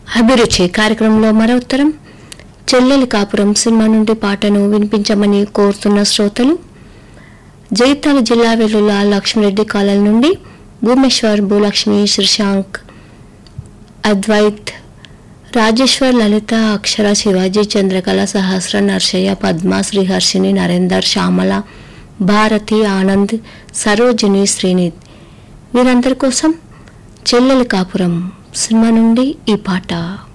అభిరుచి కార్యక్రమంలో మరో ఉత్తరం చెల్లెలి కాపురం సినిమా నుండి పాటను వినిపించమని కోరుతున్న శ్రోతలు జగిత్యాల జిల్లా వెల్లుల లక్ష్మిరెడ్డి కాలనీ నుండి భూమేశ్వర్ భూలక్ష్మి శ్రీశాంక్ అద్వైత్ రాజేశ్వర్ లలిత అక్షర శివాజీ చంద్రకళ సహస్ర నర్షయ్య పద్మ శ్రీహర్షిని నరేందర్ శ్యామల భారతి ఆనంద్ సరోజిని శ్రీనిధ్ వీరందరి కోసం చెల్లెలి కాపురం సినిమా నుండి ఈ పాట